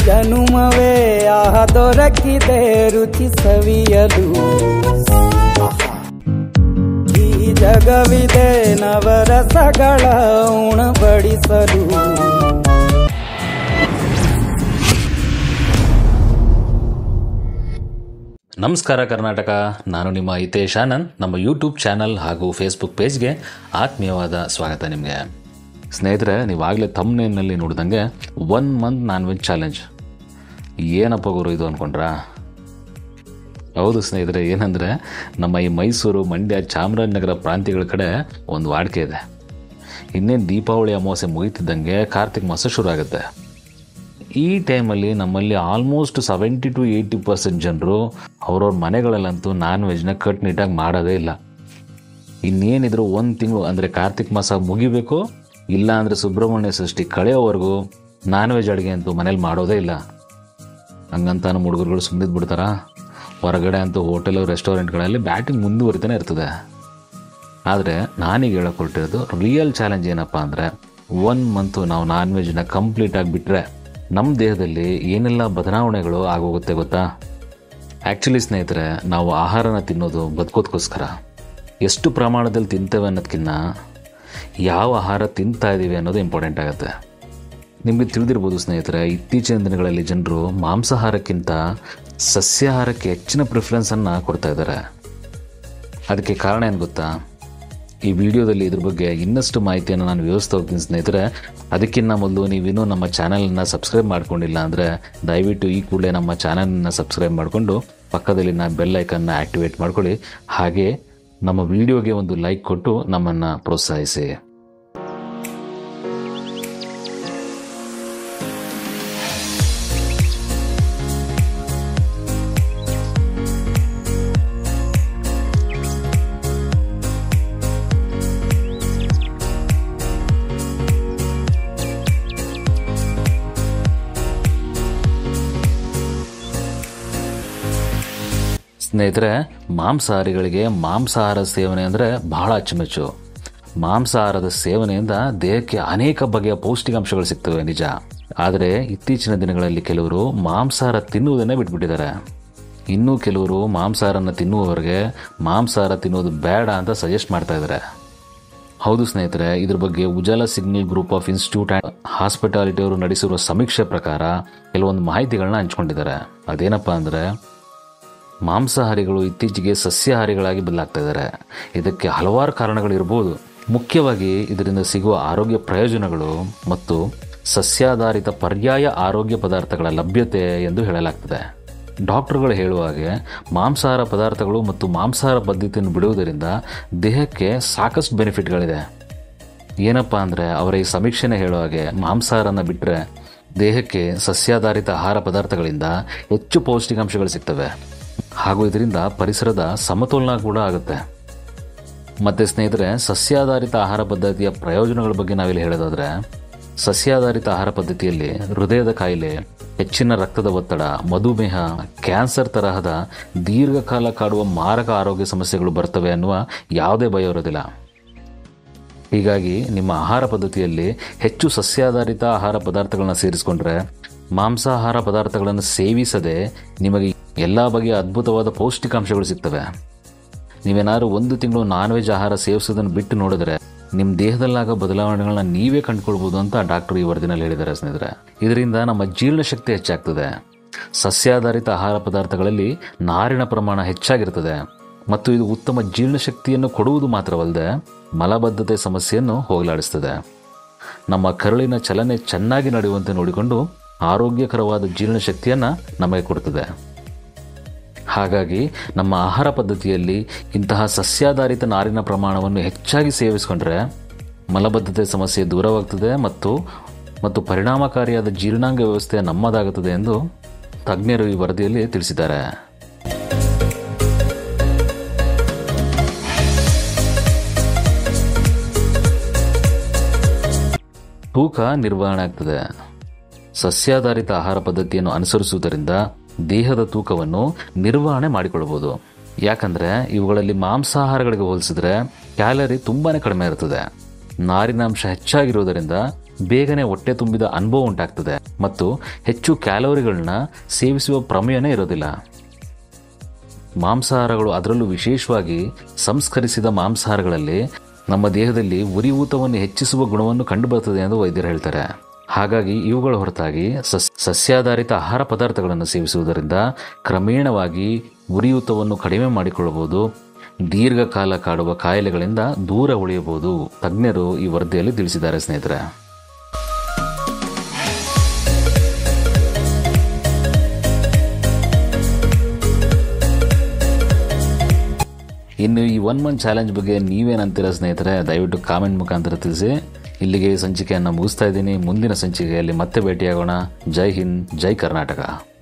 ಜನುಮವೇ ಆಹ ದೊರಕಿದೆ ರುಚಿ ಸವಿಯಲು ಈ ಜಗವಿದೆ ನವರಸಗಳ ಉಣಬಡಿಸಲು ನಮಸ್ಕಾರ ಕರ್ನಾಟಕ ನಾನು ನಿಮ್ಮ ಹಿತೇಶ್ ಆನಂದ್ ನಮ್ಮ ಯೂಟ್ಯೂಬ್ ಚಾನಲ್ ಹಾಗೂ ಫೇಸ್ಬುಕ್ ಪೇಜ್ಗೆ ಆತ್ಮೀಯವಾದ ಸ್ವಾಗತ ನಿಮಗೆ ಸ್ನೇಹಿತರೆ ನೀವಾಗಲೇ ತಮ್ಮನೇನಲ್ಲಿ ನೋಡಿದಂಗೆ one month non veg challenge ಏನಪ್ಪ ಗುರು ಇದು ಅಂದ್ಕೊಂಡ್ರಾ ಹೌದು ಸ್ನೇಹಿತರೆ ಏನಂದರೆ ನಮ್ಮ ಈ ಮೈಸೂರು ಮಂಡ್ಯ ಚಾಮರಾಜನಗರ ಪ್ರಾಂತ್ಯಗಳ ಕಡೆ ಒಂದು ವಾಡಿಕೆ ಇದೆ ಇನ್ನೇನು ದೀಪಾವಳಿ ಅಮಾವಾಸ್ಯೆ ಮುಗಿತಿದ್ದಂಗೆ ಕಾರ್ತಿಕ್ ಮಾಸ ಶುರು ಆಗುತ್ತೆ ಈ ಟೈಮಲ್ಲಿ ನಮ್ಮಲ್ಲಿ almost seventy to eighty percent ಜನರು ಅವ್ರವ್ರ ಮನೆಗಳಲ್ಲಂತೂ ನಾನ್ ವೆಜ್ನ ಕಟ್ಟುನಿಟ್ಟಾಗಿ ಮಾಡೋದೇ ಇಲ್ಲ ಇನ್ನೇನಿದ್ರು ಒಂದು ತಿಂಗಳು ಅಂದರೆ ಕಾರ್ತಿಕ್ ಮಾಸ ಮುಗಿಬೇಕು ಇಲ್ಲ ಅಂದರೆ ಸುಬ್ರಹ್ಮಣ್ಯ ಸೃಷ್ಟಿ ಕಳೆಯೋವರೆಗೂ ನಾನ್ ವೆಜ್ ಅಡುಗೆ ಅಂತೂ ಮನೇಲಿ ಮಾಡೋದೇ ಇಲ್ಲ ಹಂಗಂತ ನಮ್ಮ ಹುಡುಗರುಗಳು ಸುಮ್ಮನಿದ್ದು ಬಿಡ್ತಾರಾ ಹೊರಗಡೆ ಅಂತೂ ಹೋಟೆಲು ರೆಸ್ಟೋರೆಂಟ್ಗಳಲ್ಲಿ ಬ್ಯಾಟಿಂಗ್ ಮುಂದುವರಿತಾನೆ ಇರ್ತದೆ ಆದರೆ ನಾನೀಗ ಹೇಳಕ್ಕೆ ಹೊರಟಿರೋದು ರಿಯಲ್ ಚಾಲೆಂಜ್ ಏನಪ್ಪ ಅಂದರೆ ಒನ್ ಮಂತು ನಾವು ನಾನ್ ವೆಜ್ನ ಕಂಪ್ಲೀಟಾಗಿ ಬಿಟ್ಟರೆ ನಮ್ಮ ದೇಹದಲ್ಲಿ ಏನೆಲ್ಲ ಬದಲಾವಣೆಗಳು ಆಗೋಗುತ್ತೆ ಗೊತ್ತಾ ಆ್ಯಕ್ಚುಲಿ ಸ್ನೇಹಿತರೆ ನಾವು ಆಹಾರನ ತಿನ್ನೋದು ಬದುಕೋದಕ್ಕೋಸ್ಕರ ಎಷ್ಟು ಪ್ರಮಾಣದಲ್ಲಿ ತಿಂತೇವೆ ಅನ್ನೋದಕ್ಕಿಂತ ಯಾವ ಆಹಾರ ತಿಂತಾ ಇದ್ದೀವಿ ಅನ್ನೋದು ಇಂಪಾರ್ಟೆಂಟ್ ಆಗುತ್ತೆ ನಿಮಗೆ ತಿಳಿದಿರ್ಬೋದು ಸ್ನೇಹಿತರೆ ಇತ್ತೀಚಿನ ದಿನಗಳಲ್ಲಿ ಜನರು ಮಾಂಸಾಹಾರಕ್ಕಿಂತ ಸಸ್ಯಾಹಾರಕ್ಕೆ ಹೆಚ್ಚಿನ ಪ್ರಿಫರೆನ್ಸನ್ನು ಕೊಡ್ತಾ ಇದ್ದಾರೆ ಅದಕ್ಕೆ ಕಾರಣ ಏನು ಗೊತ್ತಾ ಈ ವಿಡಿಯೋದಲ್ಲಿ ಇದ್ರ ಬಗ್ಗೆ ಇನ್ನಷ್ಟು ಮಾಹಿತಿಯನ್ನು ನಾನು ವಿವರಿಸ್ತಾ ಹೋಗ್ತೀನಿ ಸ್ನೇಹಿತರೆ ಅದಕ್ಕಿಂತ ಮೊದಲು ನೀವಿನ್ನೂ ನಮ್ಮ ಚಾನಲನ್ನು ಸಬ್ಸ್ಕ್ರೈಬ್ ಮಾಡ್ಕೊಂಡಿಲ್ಲ ಅಂದರೆ ದಯವಿಟ್ಟು ಈ ಕೂಡಲೇ ನಮ್ಮ ಚಾನಲನ್ನು ಸಬ್ಸ್ಕ್ರೈಬ್ ಮಾಡಿಕೊಂಡು ಪಕ್ಕದಲ್ಲಿನ ಬೆಲ್ ಐಕನ್ನ ಆ್ಯಕ್ಟಿವೇಟ್ ಮಾಡ್ಕೊಳ್ಳಿ ಹಾಗೆ ನಮ್ಮ ವಿಡಿಯೋಗೆ ಒಂದು ಲೈಕ್ ಕೊಟ್ಟು ನಮ್ಮನ್ನು ಪ್ರೋತ್ಸಾಹಿಸಿ ಸ್ನೇಹಿತರೆ ಮಾಂಸಾಹಾರಿಗಳಿಗೆ ಮಾಂಸಾಹಾರ ಸೇವನೆ ಅಂದರೆ ಬಹಳ ಅಚ್ಚುಮೆಚ್ಚು ಮಾಂಸಾಹಾರದ ಸೇವನೆಯಿಂದ ದೇಹಕ್ಕೆ ಅನೇಕ ಬಗೆಯ ಪೌಷ್ಟಿಕಾಂಶಗಳು ಸಿಗ್ತವೆ ನಿಜ ಆದರೆ ಇತ್ತೀಚಿನ ದಿನಗಳಲ್ಲಿ ಕೆಲವರು ಮಾಂಸಾಹಾರ ತಿನ್ನುವುದನ್ನೇ ಬಿಟ್ಬಿಟ್ಟಿದ್ದಾರೆ ಇನ್ನೂ ಕೆಲವರು ಮಾಂಸಾಹಾರನ ತಿನ್ನುವವರೆಗೆ ಮಾಂಸಾಹಾರ ತಿನ್ನೋದು ಬೇಡ ಅಂತ ಸಜೆಸ್ಟ್ ಮಾಡ್ತಾ ಇದ್ದಾರೆ ಹೌದು ಸ್ನೇಹಿತರೆ ಇದ್ರ ಬಗ್ಗೆ Ujala signal group of institute and hospitality ಅವರು ನಡೆಸಿರುವ ಸಮೀಕ್ಷೆ ಪ್ರಕಾರ ಕೆಲವೊಂದು ಮಾಹಿತಿಗಳನ್ನ ಹಂಚ್ಕೊಂಡಿದ್ದಾರೆ ಅದೇನಪ್ಪ ಅಂದರೆ ಮಾಂಸಾಹಾರಿಗಳು ಇತ್ತೀಚೆಗೆ ಸಸ್ಯಾಹಾರಿಗಳಾಗಿ ಬದಲಾಗ್ತಾ ಇದ್ದಾರೆ ಇದಕ್ಕೆ ಹಲವಾರು ಕಾರಣಗಳಿರ್ಬೋದು ಮುಖ್ಯವಾಗಿ ಇದರಿಂದ ಸಿಗುವ ಆರೋಗ್ಯ ಪ್ರಯೋಜನಗಳು ಮತ್ತು ಸಸ್ಯಾಧಾರಿತ ಪರ್ಯಾಯ ಆರೋಗ್ಯ ಪದಾರ್ಥಗಳ ಲಭ್ಯತೆ ಎಂದು ಹೇಳಲಾಗ್ತದೆ ಡಾಕ್ಟರ್ಗಳು ಹೇಳುವ ಹಾಗೆ ಮಾಂಸಾಹಾರ ಪದಾರ್ಥಗಳು ಮತ್ತು ಮಾಂಸಾಹಾರ ಪದ್ಧತಿಯನ್ನು ಬಿಡುವುದರಿಂದ ದೇಹಕ್ಕೆ ಸಾಕಷ್ಟು ಬೆನಿಫಿಟ್ಗಳಿದೆ ಏನಪ್ಪ ಅಂದರೆ ಅವರ ಈ ಸಮೀಕ್ಷೆನೇ ಹೇಳುವ ಹಾಗೆ ಮಾಂಸಾಹಾರನ ಬಿಟ್ಟರೆ ದೇಹಕ್ಕೆ ಸಸ್ಯಾಧಾರಿತ ಆಹಾರ ಪದಾರ್ಥಗಳಿಂದ ಹೆಚ್ಚು ಪೌಷ್ಟಿಕಾಂಶಗಳು ಸಿಗ್ತವೆ ಹಾಗೂ ಇದರಿಂದ ಪರಿಸರದ ಸಮತೋಲನ ಕೂಡ ಆಗುತ್ತೆ ಮತ್ತು ಸ್ನೇಹಿತರೆ ಸಸ್ಯಾಧಾರಿತ ಆಹಾರ ಪದ್ಧತಿಯ ಪ್ರಯೋಜನಗಳ ಬಗ್ಗೆ ನಾವಿಲ್ಲಿ ಹೇಳೋದಾದರೆ ಸಸ್ಯಾಧಾರಿತ ಆಹಾರ ಪದ್ಧತಿಯಲ್ಲಿ ಹೃದಯದ ಕಾಯಿಲೆ ಹೆಚ್ಚಿನ ರಕ್ತದ ಒತ್ತಡ ಮಧುಮೇಹ ಕ್ಯಾನ್ಸರ್ ತರಹದ ದೀರ್ಘಕಾಲ ಕಾಡುವ ಮಾರಕ ಆರೋಗ್ಯ ಸಮಸ್ಯೆಗಳು ಬರ್ತವೆ ಅನ್ನುವ ಯಾವುದೇ ಭಯ ಇರೋದಿಲ್ಲ ಹೀಗಾಗಿ ನಿಮ್ಮ ಆಹಾರ ಪದ್ಧತಿಯಲ್ಲಿ ಹೆಚ್ಚು ಸಸ್ಯಾಧಾರಿತ ಆಹಾರ ಪದಾರ್ಥಗಳನ್ನ ಸೇರಿಸಿಕೊಂಡ್ರೆ ಮಾಂಸಾಹಾರ ಪದಾರ್ಥಗಳನ್ನು ಸೇವಿಸದೆ ನಿಮಗೆ ಎಲ್ಲ ಬಗೆಯ ಅದ್ಭುತವಾದ ಪೌಷ್ಟಿಕಾಂಶಗಳು ಸಿಗ್ತವೆ ನೀವೇನಾದ್ರು ಒಂದು ತಿಂಗಳು ನಾನ್ ವೆಜ್ ಆಹಾರ ಸೇವಿಸೋದನ್ನು ಬಿಟ್ಟು ನೋಡಿದ್ರೆ ನಿಮ್ಮ ದೇಹದಲ್ಲಾಗೋ ಬದಲಾವಣೆಗಳನ್ನ ನೀವೇ ಕಂಡುಕೊಳ್ಬೋದು ಅಂತ ಡಾಕ್ಟರ್ ಈ ವರದಿನಲ್ಲಿ ಹೇಳಿದ್ದಾರೆ ಸ್ನೇಹಿತರೆ ಇದರಿಂದ ನಮ್ಮ ಜೀರ್ಣಶಕ್ತಿ ಹೆಚ್ಚಾಗ್ತದೆ ಸಸ್ಯಾಧಾರಿತ ಆಹಾರ ಪದಾರ್ಥಗಳಲ್ಲಿ ನಾರಿನ ಪ್ರಮಾಣ ಹೆಚ್ಚಾಗಿರ್ತದೆ ಮತ್ತು ಇದು ಉತ್ತಮ ಜೀರ್ಣಶಕ್ತಿಯನ್ನು ಕೊಡುವುದು ಮಾತ್ರವಲ್ಲದೆ ಮಲಬದ್ಧತೆ ಸಮಸ್ಯೆಯನ್ನು ಹೋಗಲಾಡಿಸ್ತದೆ ನಮ್ಮ ಕರುಳಿನ ಚಲನೆ ಚೆನ್ನಾಗಿ ನಡೆಯುವಂತೆ ನೋಡಿಕೊಂಡು ಆರೋಗ್ಯಕರವಾದ ಜೀರ್ಣಶಕ್ತಿಯನ್ನು ನಮಗೆ ಕೊಡುತ್ತದೆ ಹಾಗಾಗಿ ನಮ್ಮ ಆಹಾರ ಪದ್ಧತಿಯಲ್ಲಿ ಇಂತಹ ಸಸ್ಯಾಧಾರಿತ ನಾರಿನ ಪ್ರಮಾಣವನ್ನು ಹೆಚ್ಚಾಗಿ ಸೇವಿಸಿಕೊಂಡ್ರೆ ಮಲಬದ್ಧತೆ ಸಮಸ್ಯೆ ದೂರವಾಗ್ತದೆ ಮತ್ತು ಮತ್ತು ಪರಿಣಾಮಕಾರಿಯಾದ ಜೀರ್ಣಾಂಗ ವ್ಯವಸ್ಥೆ ನಮ್ಮದಾಗುತ್ತದೆ ಎಂದು ತಜ್ಞರು ಈ ವರದಿಯಲ್ಲಿ ತಿಳಿಸಿದ್ದಾರೆ ತೂಕ ನಿರ್ವಹಣೆ ಆಗ್ತದೆ ಸಸ್ಯಾಧಾರಿತ ಆಹಾರ ಪದ್ಧತಿಯನ್ನು ಅನುಸರಿಸುವುದರಿಂದ ದೇಹದ ತೂಕವನ್ನು ನಿರ್ವಹಣೆ ಮಾಡಿಕೊಳ್ಳಬಹುದು ಯಾಕಂದ್ರೆ ಇವುಗಳಲ್ಲಿ ಮಾಂಸಾಹಾರಗಳಿಗೆ ಹೋಲಿಸಿದ್ರೆ ಕ್ಯಾಲರಿ ತುಂಬಾನೇ ಕಡಿಮೆ ಇರ್ತದೆ ನಾರಿನಾಂಶ ಹೆಚ್ಚಾಗಿರುವುದರಿಂದ ಬೇಗನೆ ಹೊಟ್ಟೆ ತುಂಬಿದ ಅನುಭವ ಉಂಟಾಗ್ತದೆ ಮತ್ತು ಹೆಚ್ಚು ಕ್ಯಾಲೋರಿಗಳನ್ನ ಸೇವಿಸುವ ಪ್ರಮೇಯನೇ ಇರೋದಿಲ್ಲ ಮಾಂಸಾಹಾರಗಳು ಅದರಲ್ಲೂ ವಿಶೇಷವಾಗಿ ಸಂಸ್ಕರಿಸಿದ ಮಾಂಸಾಹಾರಗಳಲ್ಲಿ ನಮ್ಮ ದೇಹದಲ್ಲಿ ಉರಿಯೂತವನ್ನು ಹೆಚ್ಚಿಸುವ ಗುಣವನ್ನು ಕಂಡುಬರುತ್ತದೆ ಎಂದು ವೈದ್ಯರು ಹೇಳ್ತಾರೆ ಹಾಗಾಗಿ ಇವುಗಳ ಹೊರತಾಗಿ ಸಸ್ ಸಸ್ಯಾಧಾರಿತ ಆಹಾರ ಪದಾರ್ಥಗಳನ್ನು ಸೇವಿಸುವುದರಿಂದ ಕ್ರಮೇಣವಾಗಿ ಉರಿಯೂತವನ್ನು ಕಡಿಮೆ ಮಾಡಿಕೊಳ್ಳಬಹುದು ದೀರ್ಘಕಾಲ ಕಾಡುವ ಕಾಯಿಲೆಗಳಿಂದ ದೂರ ಉಳಿಯಬಹುದು ತಜ್ಞರು ಈ ವರದಿಯಲ್ಲಿ ತಿಳಿಸಿದ್ದಾರೆ ಸ್ನೇಹಿತರೆ ಇನ್ನು ಈ ಒನ್ ಮಂತ್ ಚಾಲೆಂಜ್ ಬಗ್ಗೆ ನೀವೇನಂತೀರ ಸ್ನೇಹಿತರೆ ದಯವಿಟ್ಟು ಕಾಮೆಂಟ್ ಮುಖಾಂತರ ತಿಳಿಸಿ ಇಲ್ಲಿಗೆ ಈ ಸಂಚಿಕೆಯನ್ನು ಮುಗಿಸ್ತಾ ಇದ್ದೀನಿ ಮುಂದಿನ ಸಂಚಿಕೆಯಲ್ಲಿ ಮತ್ತೆ ಭೇಟಿಯಾಗೋಣ ಜೈ ಹಿಂದ್ ಜೈ ಕರ್ನಾಟಕ